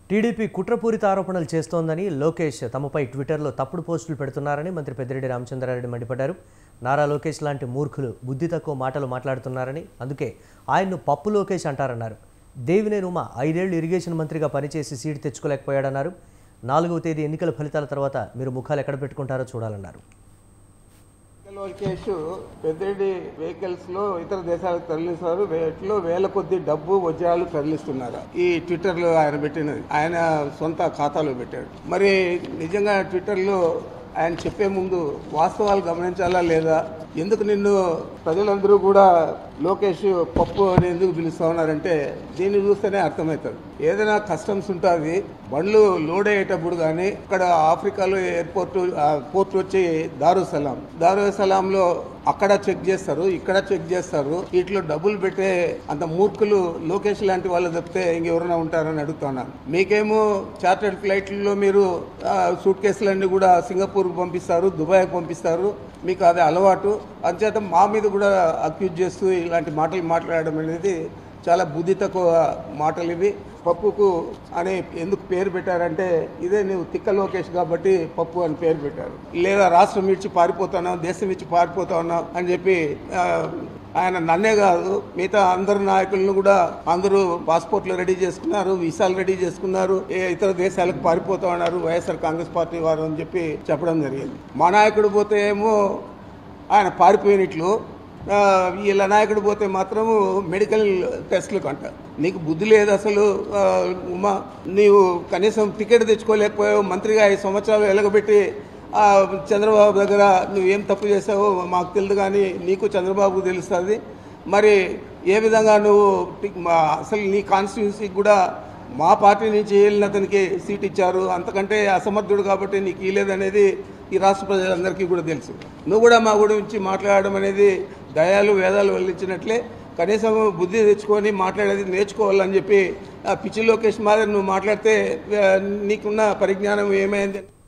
TDP కుట్రపూరిత ఆరోపణలు చేస్తోందని లోకేష్ తమపై ట్విట్టర్లో తప్పుడు పోస్టులు పెడుతున్నారని మంత్రి పెద్దిరెడ్డి రామచంద్రారెడ్డి మండిపడ్డారు నారా లోకేష్ లాంటి మూర్ఖులు బుద్ధి తక్కువ మాటలు మాట్లాడుతున్నారని అందుకే ఆయన్ను పప్పు లోకేష్ అంటారన్నారు దేవినేని ఉమ ఐదేళ్లు ఇరిగేషన్ మంత్రిగా పనిచేసి సీటు తెచ్చుకోలేకపోయాడన్నారు నాలుగవ తేదీ ఎన్నికల ఫలితాల తర్వాత మీరు ముఖాలు ఎక్కడ పెట్టుకుంటారో చూడాలన్నారు లోకేష్ పెద్దరెడ్డి వెహికల్స్ లో ఇతర దేశాలకు తరలిస్తారు వేటిలో వేల కొద్ది డబ్బు వజ్రాలు తరలిస్తున్నారు ఈ ట్విట్టర్ లో ఆయన పెట్టినది ఆయన సొంత ఖాతాలో పెట్టాడు మరి నిజంగా ట్విట్టర్ లో ఆయన చెప్పే ముందు వాస్తవాలు గమనించాలా లేదా ఎందుకు నిన్ను ప్రజలందరూ కూడా లోకేష్ పప్పు అని ఎందుకు పిలుస్తా ఉన్నారంటే దీన్ని చూస్తేనే అర్థమవుతుంది ఏదైనా కస్టమ్స్ ఉంటుంది బండ్లు లోడ్ అయ్యేటప్పుడు కానీ ఇక్కడ ఆఫ్రికాలో ఎయిర్పోర్ట్ పోర్ట్ వచ్చి దారుసలాం దారుసలాంలో అక్కడ చెక్ చేస్తారు ఇక్కడ చెక్ చేస్తారు వీటిలో డబ్బులు పెట్టే అంత మూర్ఖులు లోకేష్ లాంటి వాళ్ళు తప్పితే ఇంకెవరైనా ఉంటారని అడుగుతున్నాను మీకేమో చార్టర్డ్ ఫ్లైట్లలో మీరు సూట్ కేసులన్నీ కూడా సింగపూర్కి పంపిస్తారు దుబాయ్కి పంపిస్తారు మీకు అది అలవాటు అంచేత మా మీద కూడా అక్యూజ్ చేస్తూ ఇలాంటి మాటలు మాట్లాడడం అనేది చాలా బుద్ధి తక్కువ మాటలు ఇవి పప్పుకు అని ఎందుకు పేరు పెట్టారంటే ఇదే నువ్వు తిక్క లోకేష్ కాబట్టి పప్పు అని పేరు పెట్టారు లేదా రాష్ట్రం ఇచ్చి పారిపోతున్నావు దేశం ఇచ్చి పారిపోతున్నావు అని చెప్పి ఆ, ఆయన నన్నే కాదు మిగతా అందరు నాయకులను కూడా అందరూ పాస్పోర్ట్లు రెడీ చేసుకున్నారు వీసాలు రెడీ చేసుకున్నారు ఏ ఇతర దేశాలకు పారిపోతా ఉన్నారు వైఎస్ఆర్ కాంగ్రెస్ పార్టీ వారు అని చెప్పి చెప్పడం జరిగింది మా నాయకుడు పోతే ఏమో ఆయన పారిపోయినట్లు ఆ, వీళ్ళ నాయకుడు పోతే మాత్రము మెడికల్ టెస్టులకు అంట నీకు బుద్ధి లేదు అసలు ఆ, ఉమా నీవు కనీసం టికెట్ తెచ్చుకోలేకపోయావు మంత్రిగా ఐదు సంవత్సరాలు ఎలగబెట్టి ఆ, చంద్రబాబు దగ్గర నువ్వేం తప్పు చేసావో మాకు తెలియదు కానీ నీకు చంద్రబాబుకు తెలుస్తుంది మరి ఏ విధంగా నువ్వు టి- మా- అసలు నీ కాన్స్టిట్యున్సీకి కూడా మా పార్టీ నుంచి వెళ్ళిన అతనికి సీట్ ఇచ్చారు అంతకంటే అసమర్థుడు కాబట్టి నీకు ఇవ్వలేదనేది ఈ రాష్ట్ర ప్రజలందరికీ కూడా తెలుసు నువ్వు కూడా మా గురించి మాట్లాడడం అనేది దయాలు వేదాలు వల్లించినట్లే కనీసం బుద్ధి తెచ్చుకొని మాట్లాడేది నేర్చుకోవాలని చెప్పి ఆ పిచ్చి లోకేష్ మాదిరి నువ్వు మాట్లాడితే ఆ, నీకున్న పరిజ్ఞానం ఏమైంది